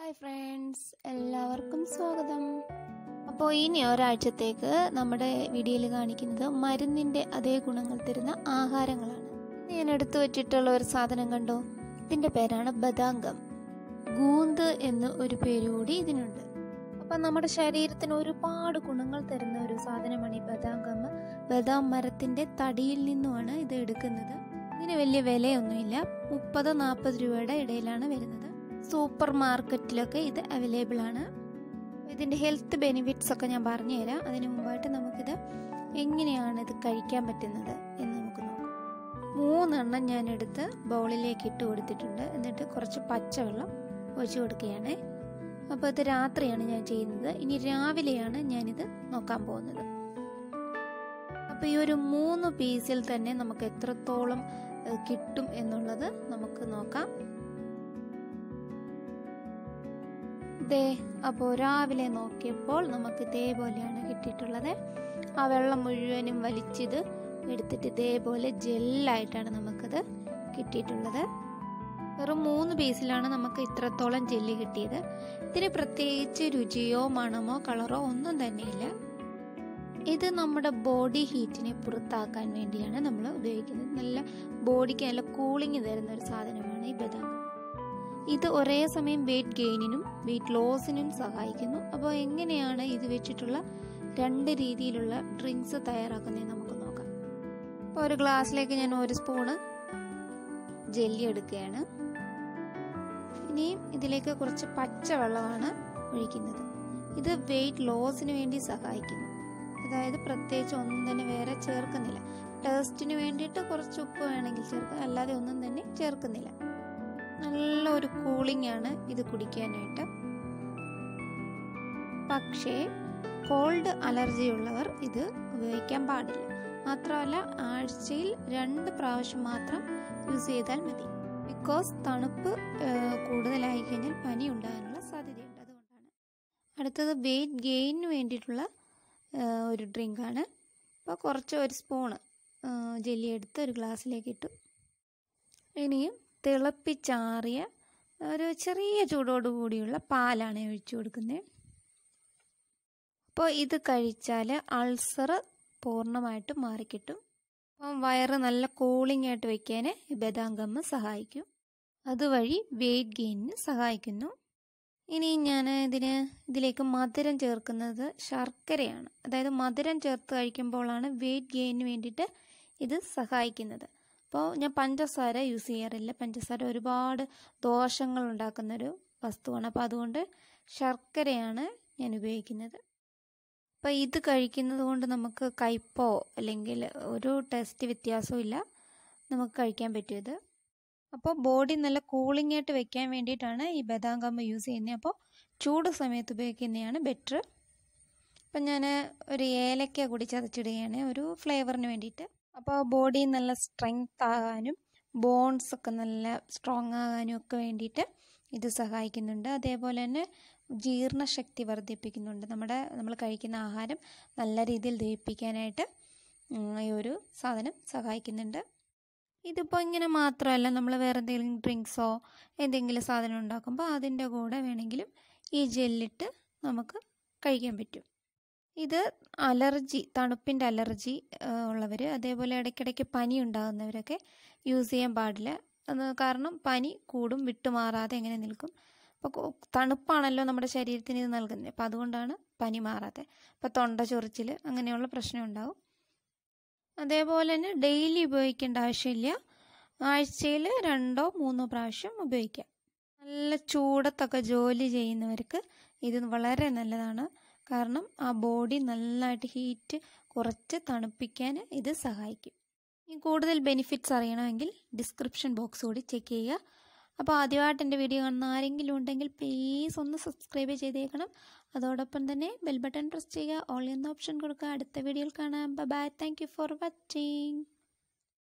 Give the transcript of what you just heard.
hi friends എല്ലാവർക്കും സ്വാഗതം അപ്പോൾ ഇനി ഒരാഴ്ചത്തേക്ക് നമ്മുടെ വീഡിയോയിൽ കാണിക്കുന്നത് മരുന്നിൻ്റെ അതേ ഗുണങ്ങൾ തരുന്ന ആഹാരങ്ങളാണ് ഇന്ന് ഞാൻ എടുത്തു വെച്ചിട്ടുള്ള ഒരു സാധനം കണ്ടോ ഇതിൻ്റെ പേരാണ് ബദാംഗം ഗൂന്ത് എന്ന് ഒരു പേര് കൂടി ഇതിനുണ്ട് അപ്പം നമ്മുടെ ശരീരത്തിന് ഒരുപാട് ഗുണങ്ങൾ തരുന്ന ഒരു സാധനമാണ് ഈ ബദാംഗം ബദാം മരത്തിൻ്റെ തടിയിൽ നിന്നുമാണ് ഇത് എടുക്കുന്നത് ഇതിന് വലിയ വിലയൊന്നുമില്ല മുപ്പത് നാൽപ്പത് രൂപയുടെ ഇടയിലാണ് വരുന്നത് സൂപ്പർ മാർക്കറ്റിലൊക്കെ ഇത് അവൈലബിൾ ആണ് ഇതിൻ്റെ ഹെൽത്ത് ബെനിഫിറ്റ്സ് ഒക്കെ ഞാൻ പറഞ്ഞുതരാം അതിന് മുമ്പായിട്ട് നമുക്കിത് എങ്ങനെയാണ് ഇത് കഴിക്കാൻ പറ്റുന്നത് എന്ന് നമുക്ക് നോക്കാം മൂന്നെണ്ണം ഞാൻ എടുത്ത് ബൗളിലേക്ക് ഇട്ട് കൊടുത്തിട്ടുണ്ട് എന്നിട്ട് കുറച്ച് പച്ചവെള്ളം ഒഴിച്ചു കൊടുക്കുകയാണ് അപ്പോൾ ഇത് രാത്രിയാണ് ഞാൻ ചെയ്യുന്നത് ഇനി രാവിലെയാണ് ഞാനിത് നോക്കാൻ പോകുന്നത് അപ്പോൾ ഈ ഒരു മൂന്ന് പീസിൽ തന്നെ നമുക്ക് എത്രത്തോളം ഏഹ്, കിട്ടും എന്നുള്ളത് നമുക്ക് നോക്കാം ദേ അപ്പോൾ രാവിലെ നോക്കിയപ്പോൾ നമുക്ക് ഇതേപോലെയാണ് കിട്ടിയിട്ടുള്ളത് ആ വെള്ളം മുഴുവനും വലിച്ചിത് എടുത്തിട്ട് ഇതേപോലെ ജെല്ലായിട്ടാണ് നമുക്കത് കിട്ടിയിട്ടുള്ളത് വെറും മൂന്ന് പീസിലാണ് നമുക്ക് ഇത്രത്തോളം ജെല്ലി കിട്ടിയത് ഇതിന് പ്രത്യേകിച്ച് രുചിയോ മണമോ കളറോ ഒന്നും തന്നെയില്ല ഇത് നമ്മുടെ ബോഡി ഹീറ്റിനെ പുറത്താക്കാൻ വേണ്ടിയാണ് നമ്മൾ ഉപയോഗിക്കുന്നത് നല്ല ബോഡിക്ക് നല്ല കൂളിംഗ് തരുന്ന ഒരു സാധനമാണ് ഈ ബദാം ഇത് ഒരേ സമയം വെയിറ്റ് ഗെയിനിനും വെയിറ്റ് ലോസിനും സഹായിക്കുന്നു അപ്പോൾ എങ്ങനെയാണ് ഇത് വെച്ചിട്ടുള്ള രണ്ട് രീതിയിലുള്ള ഡ്രിങ്ക്സ് തയ്യാറാക്കുന്നത് നമുക്ക് നോക്കാം അപ്പോൾ ഒരു ഗ്ലാസ്സിലേക്ക് ഞാൻ ഒരു സ്പൂണ് ജെല്ലി എടുക്കുകയാണ് ഇനിയും ഇതിലേക്ക് കുറച്ച് പച്ചവെള്ളമാണ് ഒഴിക്കുന്നത് ഇത് വെയിറ്റ് ലോസിന് വേണ്ടി സഹായിക്കുന്നു അതായത് പ്രത്യേകിച്ച് ഒന്നും തന്നെ വേറെ ചേർക്കുന്നില്ല ടേസ്റ്റിന് വേണ്ടിയിട്ട് കുറച്ച് ഉപ്പ് വേണമെങ്കിൽ ചേർക്കാം അല്ലാതെ ഒന്നും തന്നെ ചേർക്കുന്നില്ല നല്ല ഒരു കൂളിംഗ് ആണ് ഇത് കുടിക്കാനായിട്ട് പക്ഷേ കോൾഡ് അലർജി ഉള്ളവർ ഇത് ഉപയോഗിക്കാൻ പാടില്ല മാത്രമല്ല ആഴ്ചയിൽ രണ്ട് പ്രാവശ്യം മാത്രം യൂസ് ചെയ്താൽ മതി ബിക്കോസ് തണുപ്പ് ഏഹ്, കൂടുതലായി കഴിഞ്ഞാൽ പനി ഉണ്ടാകാനുള്ള സാധ്യതയുണ്ട് അതുകൊണ്ടാണ് അടുത്തത് വെയിറ്റ് ഗെയിനിന് വേണ്ടിയിട്ടുള്ള ഏഹ്, ഒരു ഡ്രിങ്കാണ് അപ്പോൾ കുറച്ച് ഒരു സ്പൂണ് ജെല്ലി എടുത്ത് ഒരു ഗ്ലാസ്സിലേക്ക് ഇട്ടു ഇനിയും തിളപ്പിച്ചാറിയ ഒരു ചെറിയ ചൂടോട് കൂടിയുള്ള പാലാണ് ഒഴിച്ചു കൊടുക്കുന്നത് അപ്പോൾ ഇത് കഴിച്ചാൽ അൾസർ പൂർണ്ണമായിട്ട് മാറിക്കിട്ടും അപ്പം വയറ് നല്ല കൂളിംഗ് ആയിട്ട് വയ്ക്കാൻ ഈ ബദാം ഗമ്മ് സഹായിക്കും അതുവഴി വെയിറ്റ് ഗെയിനിന് സഹായിക്കുന്നു ഇനി ഞാൻ ഇതിന് ഇതിലേക്ക് മധുരം ചേർക്കുന്നത് ശർക്കരയാണ് അതായത് മധുരം ചേർത്ത് കഴിക്കുമ്പോഴാണ് വെയിറ്റ് ഗെയിനിന് വേണ്ടിയിട്ട് ഇത് സഹായിക്കുന്നത് അപ്പോൾ ഞാൻ പഞ്ചസാര യൂസ് ചെയ്യാറില്ല പഞ്ചസാര ഒരുപാട് ദോഷങ്ങൾ ഉണ്ടാക്കുന്നൊരു വസ്തുവാണ് അപ്പോൾ അതുകൊണ്ട് ശർക്കരയാണ് ഞാൻ ഉപയോഗിക്കുന്നത് അപ്പോൾ ഇത് കഴിക്കുന്നത് കൊണ്ട് നമുക്ക് കയ്പോ അല്ലെങ്കിൽ ഒരു ടെസ്റ്റ് വ്യത്യാസവും ഇല്ല നമുക്ക് കഴിക്കാൻ പറ്റും ഇത് അപ്പോൾ ബോഡി നല്ല കൂളിംഗ് ആയിട്ട് വെക്കാൻ വേണ്ടിയിട്ടാണ് ഈ ബദാം കമ്പ് യൂസ് ചെയ്യുന്നത് അപ്പോൾ ചൂട് സമയത്ത് ഉപയോഗിക്കുന്നതാണ് ബെറ്റർ അപ്പം ഞാൻ ഒരു ഏലക്ക കൂടി ചതച്ചിടുകയാണ് ഒരു ഫ്ലേവറിന് വേണ്ടിയിട്ട് അപ്പോൾ ബോഡി നല്ല സ്ട്രെങ്ത് ആകാനും ബോൺസ് ഒക്കെ നല്ല സ്ട്രോങ് ആകാനും ഒക്കെ വേണ്ടിയിട്ട് ഇത് സഹായിക്കുന്നുണ്ട് അതേപോലെ തന്നെ ജീർണശക്തി വർദ്ധിപ്പിക്കുന്നുണ്ട് നമ്മുടെ നമ്മൾ കഴിക്കുന്ന ആഹാരം നല്ല രീതിയിൽ ദഹിപ്പിക്കാനായിട്ട് ഉം, ഈ ഒരു സാധനം സഹായിക്കുന്നുണ്ട് ഇതിപ്പോൾ ഇങ്ങനെ മാത്രമല്ല നമ്മൾ വേറെ എന്തെങ്കിലും ഡ്രിങ്ക്സോ എന്തെങ്കിലും സാധനം ഉണ്ടാക്കുമ്പോൾ അതിൻ്റെ കൂടെ വേണമെങ്കിലും ഈ ജെല്ലിട്ട് നമുക്ക് കഴിക്കാൻ പറ്റും ഇത് അലർജി തണുപ്പിൻ്റെ അലർജി ഉള്ളവർ അതേപോലെ ഇടയ്ക്കിടയ്ക്ക് പനി ഉണ്ടാകുന്നവരൊക്കെ യൂസ് ചെയ്യാൻ പാടില്ല അത് കാരണം പനി കൂടും വിട്ടുമാറാതെ എങ്ങനെ നിൽക്കും അപ്പോൾ തണുപ്പാണല്ലോ നമ്മുടെ ശരീരത്തിന് ഇത് നൽകുന്നത് അപ്പോൾ അതുകൊണ്ടാണ് പനി മാറാതെ അപ്പോൾ തൊണ്ട ചൊറിച്ചിൽ അങ്ങനെയുള്ള പ്രശ്നം ഉണ്ടാവും അതേപോലെ തന്നെ ഡെയിലി ഉപയോഗിക്കേണ്ട ആവശ്യമില്ല ആഴ്ചയിൽ രണ്ടോ മൂന്നോ പ്രാവശ്യം ഉപയോഗിക്കാം നല്ല ചൂടത്തൊക്കെ ജോലി ചെയ്യുന്നവർക്ക് ഇത് വളരെ നല്ലതാണ് കാരണം ആ ബോഡി നല്ലതായിട്ട് ഹീറ്റ് കുറച്ച് തണുപ്പിക്കാൻ ഇത് സഹായിക്കും ഇനി കൂടുതൽ ബെനിഫിറ്റ്സ് അറിയണമെങ്കിൽ ഡിസ്ക്രിപ്ഷൻ ബോക്സ് കൂടി ചെക്ക് ചെയ്യുക അപ്പോൾ ആദ്യമായിട്ട് എൻ്റെ വീഡിയോ കാണുന്ന ആരെങ്കിലും ഉണ്ടെങ്കിൽ പ്ലീസ് ഒന്ന് സബ്സ്ക്രൈബ് ചെയ്തേക്കണം അതോടൊപ്പം തന്നെ ബെൽ ബട്ടൺ പ്രസ് ചെയ്യുക ഓൾ എന്ന ഓപ്ഷൻ കൊടുക്കുക അടുത്ത വീഡിയോയിൽ കാണാം bye thank you for watching